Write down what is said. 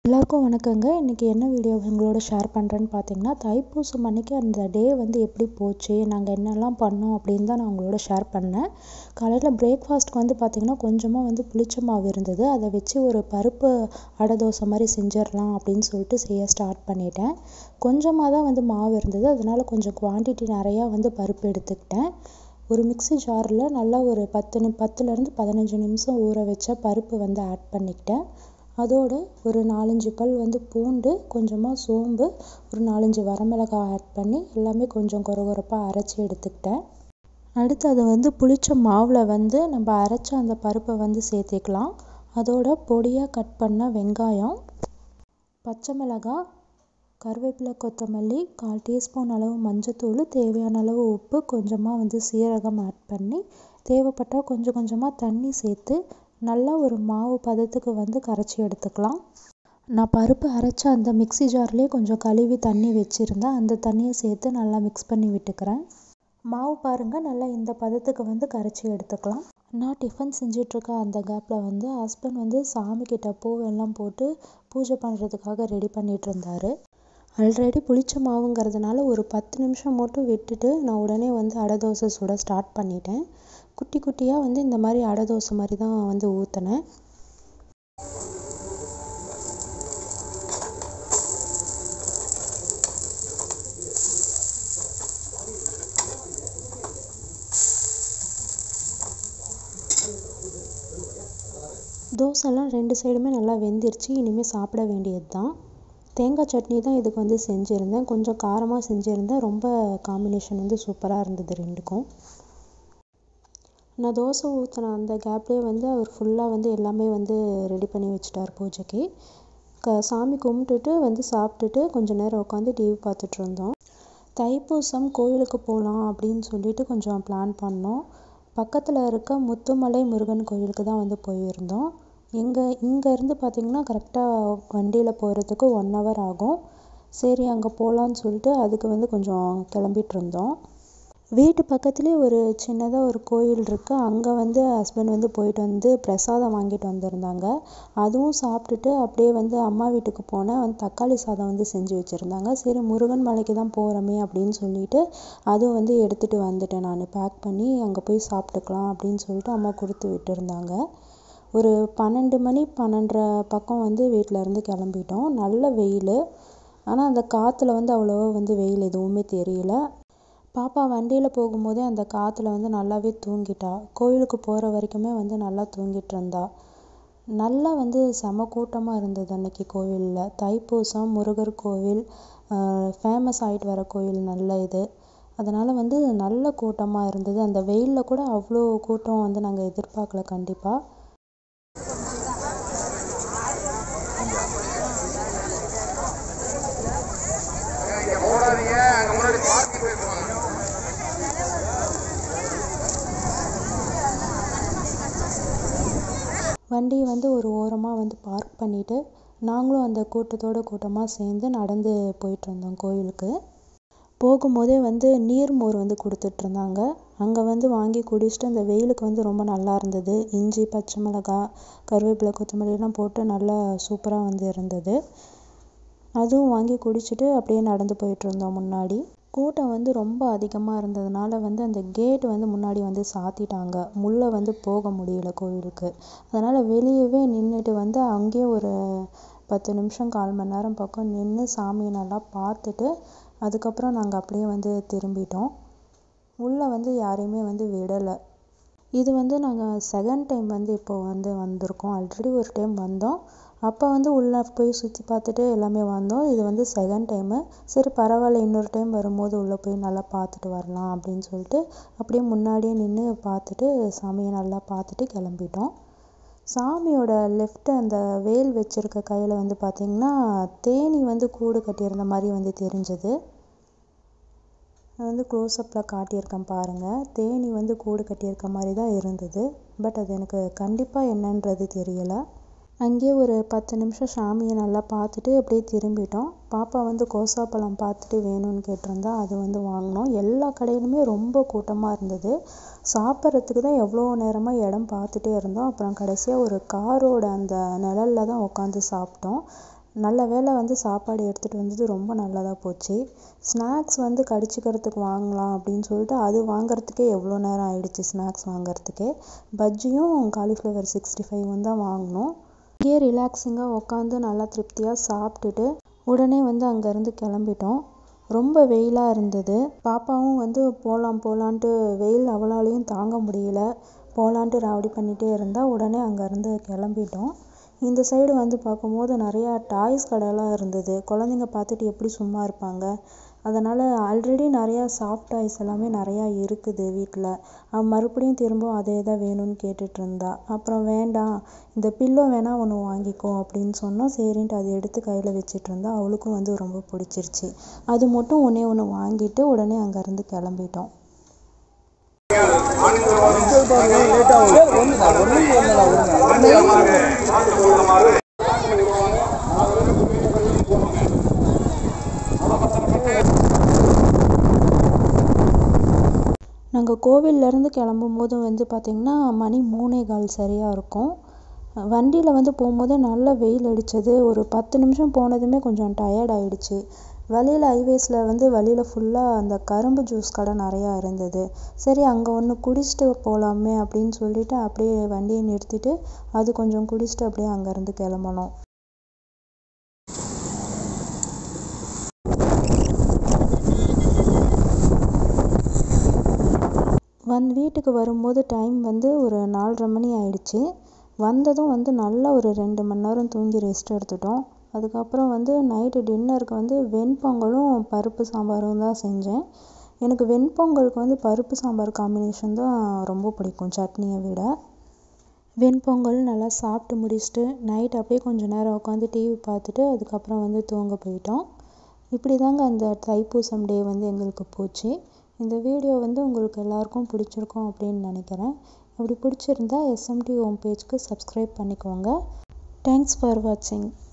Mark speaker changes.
Speaker 1: எல்லாருக்கும் வணக்கங்க இன்றைக்கி என்ன வீடியோ உங்களோட ஷேர் பண்ணுறேன்னு பார்த்தீங்கன்னா தைப்பூசம் அன்னைக்கு அந்த டே வந்து எப்படி போச்சு நாங்கள் என்னெல்லாம் பண்ணோம் அப்படின்னு தான் நான் உங்களோட ஷேர் பண்ணேன் காலையில் பிரேக்ஃபாஸ்ட்க்கு வந்து பார்த்திங்கன்னா கொஞ்சமாக வந்து புளிச்ச மாவு இருந்தது அதை வச்சு ஒரு பருப்பு அடை தோசை மாதிரி செஞ்சிடலாம் அப்படின்னு சொல்லிட்டு செய்ய ஸ்டார்ட் பண்ணிட்டேன் கொஞ்சமாக தான் வந்து மாவு இருந்தது அதனால கொஞ்சம் குவான்டிட்டி நிறையா வந்து பருப்பு எடுத்துக்கிட்டேன் ஒரு மிக்ஸி ஜாரில் நல்லா ஒரு பத்து நி பத்துலேருந்து பதினஞ்சு நிமிஷம் ஊற வச்ச பருப்பு வந்து ஆட் பண்ணிக்கிட்டேன் அதோட ஒரு நாலஞ்சு பல் வந்து பூண்டு கொஞ்சமாக சோம்பு ஒரு நாலஞ்சு வரமிளகாய் ஆட் பண்ணி எல்லாமே கொஞ்சம் கொரகொரப்பாக அரைச்சி எடுத்துக்கிட்டேன் அடுத்து அதை வந்து புளிச்ச மாவில் வந்து நம்ம அரைச்ச அந்த பருப்பை வந்து சேர்த்திக்கலாம் அதோட பொடியாக கட் பண்ண வெங்காயம் பச்சை மிளகாய் கருவேப்பிலை கொத்தமல்லி கால் டீஸ்பூன் அளவு மஞ்சத்தூள் தேவையான அளவு உப்பு கொஞ்சமாக வந்து சீரகம் ஆட் பண்ணி தேவைப்பட்டால் கொஞ்சம் கொஞ்சமாக தண்ணி சேர்த்து நல்லா ஒரு மாவு பதத்துக்கு வந்து கரைச்சி எடுத்துக்கலாம் நான் பருப்பு அரைச்ச அந்த மிக்ஸி ஜார்லேயே கொஞ்சம் கழுவி தண்ணி வச்சுருந்தேன் அந்த தண்ணியை சேர்த்து நல்லா மிக்ஸ் பண்ணி விட்டுக்கிறேன் மாவு பாருங்கள் நல்லா இந்த பதத்துக்கு வந்து கரைச்சி எடுத்துக்கலாம் நான் டிஃபன் செஞ்சிட்ருக்க அந்த கேப்பில் வந்து ஹஸ்பண்ட் வந்து சாமிக்கிட்ட பூவெல்லாம் போட்டு பூஜை பண்ணுறதுக்காக ரெடி பண்ணிகிட்டு இருந்தார் ஆல்ரெடி புளிச்ச மாவுங்கிறதுனால ஒரு பத்து நிமிஷம் மட்டும் விட்டுட்டு நான் உடனே வந்து அடை தோசை சுட ஸ்டார்ட் பண்ணிட்டேன் குட்டி குட்டியாக வந்து இந்த மாதிரி அடை தோசை மாதிரி தான் வந்து ஊற்றினேன் தோசைலாம் ரெண்டு சைடுமே நல்லா வெந்துருச்சு இனிமேல் சாப்பிட வேண்டியது தான் தேங்காய் சட்னி தான் இதுக்கு வந்து செஞ்சுருந்தேன் கொஞ்சம் காரமாக செஞ்சுருந்தேன் ரொம்ப காம்பினேஷன் வந்து சூப்பராக இருந்தது ரெண்டுக்கும் நான் தோசை ஊற்றின அந்த கேப்லேயே வந்து அவர் ஃபுல்லாக வந்து எல்லாமே வந்து ரெடி பண்ணி வச்சுட்டார் பூஜைக்கு க சாமி கும்பிட்டுட்டு வந்து சாப்பிட்டுட்டு கொஞ்சம் நேரம் உட்காந்து டிவி பார்த்துட்டு இருந்தோம் தைப்பூசம் கோயிலுக்கு போகலாம் அப்படின்னு சொல்லிட்டு கொஞ்சம் பிளான் பண்ணோம் பக்கத்தில் இருக்க முத்துமலை முருகன் கோயிலுக்கு தான் வந்து போயிருந்தோம் இங்கே இங்கேருந்து பார்த்திங்கன்னா கரெக்டாக வண்டியில் போகிறதுக்கு ஒன் ஹவர் ஆகும் சரி அங்கே போகலான்னு சொல்லிட்டு அதுக்கு வந்து கொஞ்சம் கிளம்பிட்டு இருந்தோம் வீட்டு பக்கத்துலேயே ஒரு சின்னதாக ஒரு கோயில் இருக்குது அங்கே வந்து ஹஸ்பண்ட் வந்து போயிட்டு வந்து பிரசாதம் வாங்கிட்டு வந்திருந்தாங்க அதுவும் சாப்பிட்டுட்டு அப்படியே வந்து அம்மா வீட்டுக்கு போனேன் வந்து தக்காளி சாதம் வந்து செஞ்சு வச்சுருந்தாங்க சரி முருகன் மலைக்கு தான் போகிறோமே அப்படின்னு சொல்லிட்டு அதுவும் வந்து எடுத்துகிட்டு வந்துட்டேன் நான் பேக் பண்ணி அங்கே போய் சாப்பிட்டுக்கலாம் அப்படின்னு சொல்லிட்டு அம்மா கொடுத்து விட்டுருந்தாங்க ஒரு பன்னெண்டு மணி பன்னெண்டரை பக்கம் வந்து வீட்டில் இருந்து கிளம்பிட்டோம் நல்ல வெயில் ஆனால் அந்த காற்றுல வந்து அவ்வளோவா வந்து வெயில் எதுவுமே தெரியல பாப்பா வண்டியில் போகும்போதே அந்த காற்றுல வந்து நல்லாவே தூங்கிட்டா கோயிலுக்கு போகிற வரைக்குமே வந்து நல்லா தூங்கிட்டு இருந்தா நல்லா வந்து செம கூட்டமாக இருந்தது அன்னைக்கு கோவிலில் தைப்பூசம் முருகர் கோவில் ஃபேமஸ் ஆகிட்டு வர கோவில் நல்ல இது அதனால் வந்து நல்ல கூட்டமாக இருந்தது அந்த வெயிலில் கூட அவ்வளோ கூட்டம் வந்து நாங்கள் எதிர்பார்க்கல கண்டிப்பாக
Speaker 2: போடாதீங்க அங்க முன்னாடி பார்க்கிங் போயிருவாங்க
Speaker 1: வண்டியை வந்து ஒரு ஓரமாக வந்து பார்க் பண்ணிவிட்டு நாங்களும் அந்த கூட்டத்தோட கூட்டமாக சேர்ந்து நடந்து போயிட்டுருந்தோம் கோயிலுக்கு போகும்போதே வந்து நீர்மோர் வந்து கொடுத்துட்ருந்தாங்க அங்கே வந்து வாங்கி குடிச்சிட்டு அந்த வெயிலுக்கு வந்து ரொம்ப நல்லா இருந்தது இஞ்சி பச்சை மிளகாய் கருவேப்பிலை கொத்தமல்லிலாம் போட்டு நல்லா சூப்பராக வந்து இருந்தது அதுவும் வாங்கி குடிச்சிட்டு அப்படியே நடந்து போயிட்டுருந்தோம் முன்னாடி கூட்டம் வந்து ரொம்ப அதிகமாக இருந்ததுனால வந்து அந்த கேட் வந்து முன்னாடி வந்து சாத்திட்டாங்க உள்ளே வந்து போக முடியல கோவிலுக்கு அதனால் வெளியவே நின்றுட்டு வந்து அங்கேயே ஒரு பத்து நிமிஷம் கால் மணி நேரம் பக்கம் நின்று சாமியை நல்லா பார்த்துட்டு அதுக்கப்புறம் நாங்கள் அப்படியே வந்து திரும்பிட்டோம் உள்ளே வந்து யாரையுமே வந்து விடலை இது வந்து நாங்கள் செகண்ட் டைம் வந்து இப்போ வந்து வந்திருக்கோம் ஆல்ரெடி ஒரு டைம் வந்தோம் அப்போ வந்து உள்ளே போய் சுற்றி பார்த்துட்டு எல்லாமே வந்தோம் இது வந்து செகண்ட் டைமு சரி பரவாயில்ல இன்னொரு டைம் வரும்போது உள்ளே போய் நல்லா பார்த்துட்டு வரலாம் அப்படின்னு சொல்லிட்டு அப்படியே முன்னாடியே நின்று பார்த்துட்டு சாமியை நல்லா பார்த்துட்டு கிளம்பிட்டோம் சாமியோட லெஃப்ட் அந்த வேல் வச்சுருக்க கையில் வந்து பார்த்திங்கன்னா தேனி வந்து கூடு கட்டியிருந்த மாதிரி வந்து தெரிஞ்சது வந்து க்ளோஸ்அப்பில் காட்டியிருக்கேன் பாருங்கள் தேனி வந்து கூடு கட்டியிருக்க மாதிரி தான் இருந்தது பட் அது எனக்கு கண்டிப்பாக என்னன்றது தெரியலை அங்கேயே ஒரு பத்து நிமிஷம் சாமியை நல்லா பார்த்துட்டு அப்படியே திரும்பிட்டோம் பாப்பா வந்து கோசாப்பழம் பார்த்துட்டு வேணும்னு கேட்டிருந்தா அது வந்து வாங்கினோம் எல்லா கடையிலுமே ரொம்ப கூட்டமாக இருந்தது சாப்பிட்றதுக்கு தான் எவ்வளோ நேரமாக இடம் பார்த்துட்டே இருந்தோம் அப்புறம் கடைசியாக ஒரு காரோட அந்த நிழல்ல தான் உட்காந்து சாப்பிட்டோம் நல்ல வேளை வந்து சாப்பாடு எடுத்துகிட்டு வந்தது ரொம்ப நல்லதாக போச்சு ஸ்நாக்ஸ் வந்து கடிச்சிக்கிறதுக்கு வாங்கலாம் அப்படின்னு சொல்லிட்டு அது வாங்குறதுக்கே எவ்வளோ நேரம் ஆயிடுச்சு ஸ்நாக்ஸ் வாங்குறதுக்கே பஜ்ஜியும் காலிஃப்ளவர் சிக்ஸ்டி ஃபைவும் தான் வாங்கினோம் இங்கேயே ரிலாக்ஸிங்காக உட்காந்து நல்லா திருப்தியாக சாப்பிட்டுட்டு உடனே வந்து அங்கேருந்து கிளம்பிட்டோம் ரொம்ப வெயிலாக இருந்தது பாப்பாவும் வந்து போகலாம் போகலான்ட்டு வெயில் அவளாலையும் தாங்க முடியல போகலான்ட்டு ராவடி பண்ணிகிட்டே இருந்தா உடனே அங்கேருந்து கிளம்பிட்டோம் இந்த சைடு வந்து பார்க்கும்போது நிறையா டாய்ஸ் கடைலாம் இருந்தது குழந்தைங்க பார்த்துட்டு எப்படி சும்மா இருப்பாங்க அதனால் ஆல்ரெடி நிறையா சாஃப்ட் டாய்ஸ் எல்லாமே நிறையா இருக்குது வீட்டில் அவள் மறுபடியும் திரும்ப அதே தான் வேணும்னு கேட்டுட்டு இருந்தா அப்புறம் வேண்டாம் இந்த பில்லோ வேணா ஒன்று வாங்கிக்கோ அப்படின்னு சொன்னோம் சரின்ட்டு அதை எடுத்து கையில் வச்சிட்டு இருந்தா அவளுக்கும் வந்து ரொம்ப பிடிச்சிருச்சு அது மட்டும் ஒன்றே ஒன்று வாங்கிட்டு உடனே அங்கேருந்து கிளம்பிட்டோம் நாங்கள் கோவில்லேருந்து கிளம்பும்போது வந்து பார்த்திங்கன்னா மணி மூணே கால் சரியாக இருக்கும் வண்டியில் வந்து போகும்போது நல்லா வெயில் அடித்தது ஒரு பத்து நிமிஷம் போனதுமே கொஞ்சம் டயர்ட் ஆயிடுச்சு வழியில் ஹைவேஸில் வந்து வழியில் ஃபுல்லாக அந்த கரும்பு ஜூஸ் கடை நிறையா இருந்தது சரி அங்கே ஒன்று குடிச்சிட்டு போகலாமே அப்படின்னு சொல்லிட்டு அப்படியே வண்டியை நிறுத்திட்டு அது கொஞ்சம் குடிச்சிட்டு அப்படியே அங்கேருந்து கிளம்புனோம் வந் வீட்டுக்கு வரும்போது டைம் வந்து ஒரு நாலரை மணி ஆயிடுச்சு வந்ததும் வந்து நல்லா ஒரு ரெண்டு மணி நேரம் தூங்கி ரெஸ்ட் எடுத்துட்டோம் அதுக்கப்புறம் வந்து நைட்டு டின்னருக்கு வந்து வெண்பொங்கலும் பருப்பு சாம்பாரும் தான் செஞ்சேன் எனக்கு வெண்பொங்கலுக்கு வந்து பருப்பு சாம்பார் காம்பினேஷன் தான் ரொம்ப பிடிக்கும் சட்னியை விட வெண்பொங்கல் நல்லா சாப்பிட்டு முடிச்சுட்டு நைட் அப்படியே கொஞ்சம் நேரம் உட்காந்து டிவி பார்த்துட்டு அதுக்கப்புறம் வந்து தூங்க போயிட்டோம் இப்படி தாங்க அந்த தைப்பூசம் டே வந்து எங்களுக்கு போச்சு இந்த வீடியோ வந்து உங்களுக்கு எல்லாருக்கும் பிடிச்சிருக்கும் அப்படின்னு நினைக்கிறேன் அப்படி பிடிச்சிருந்தா எஸ்எம்டி ஹோம் பேஜ்க்கு சப்ஸ்கிரைப் பண்ணிக்கோங்க தேங்க்ஸ் ஃபார் வாட்சிங்